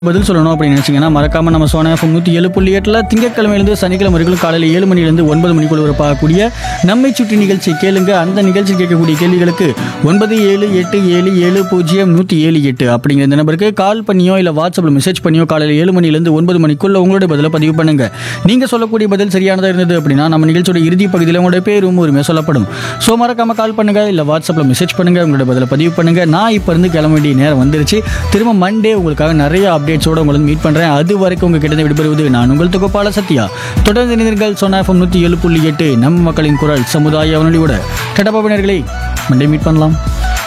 பதில் சொல்லணும் அப்படின்னு நினைச்சீங்கன்னா மறக்காம நம்ம சோனா எஃப்எம் நூற்றி ஏழு புள்ளி எட்டில் திங்கட்கிழமையிலிருந்து சனிக்கிழமை வரைக்கும் காலையில் ஏழு மணிலேருந்து ஒன்பது மணிக்குள்ள ஒரு பார்க்கக்கூடிய நம்மை சுற்றி நிகழ்ச்சி கேளுங்க அந்த நிகழ்ச்சி கேட்கக்கூடிய கேள்விகளுக்கு ஒன்பது ஏழு எட்டு ஏழு ஏழு பூஜ்ஜியம் நூற்றி ஏழு எட்டு அப்படிங்கிற இந்த நம்பருக்கு கால் பண்ணியோ இல்லை வாட்ஸ்அப்பில் மெசேஜ் பண்ணியோ காலையில் ஏழு மணிலேருந்து ஒன்பது மணிக்குள்ள உங்களுடைய பதிலை பதிவு பண்ணுங்க நீங்க சொல்லக்கூடிய பதில் சரியானதாக இருந்தது அப்படின்னா நம்ம நிகழ்ச்சியோட இறுதி பகுதியில் உங்களுடைய பேரும் உரிமை சொல்லப்படும் ஸோ மறக்காம கால் பண்ணுங்க இல்லை வாட்ஸ்அப்பில் மெசேஜ் பண்ணுங்க உங்களோட பதிலை பதிவு பண்ணுங்க நான் இப்போ இருந்து கிளம்ப வேண்டிய நேரம் வந்துருச்சு திரும்ப மண்டே உங்களுக்காக நிறைய அப்டேட்ஸோட உங்களை மீட் பண்றேன் அது வரைக்கும் உங்ககிட்ட விடுபடுவது நான் உங்கள் தொகுப்பாள சத்யா தொடர்ந்து இணைந்தீர்கள் சொன்ன எஃப்எம் நூற்றி ஏழு புள்ளி எட்டு நம்ம மக்களின் குரல் சமுதாய அவனொலியோட கடப்பாபினர்களே மண்டே மீட் பண்ணலாம்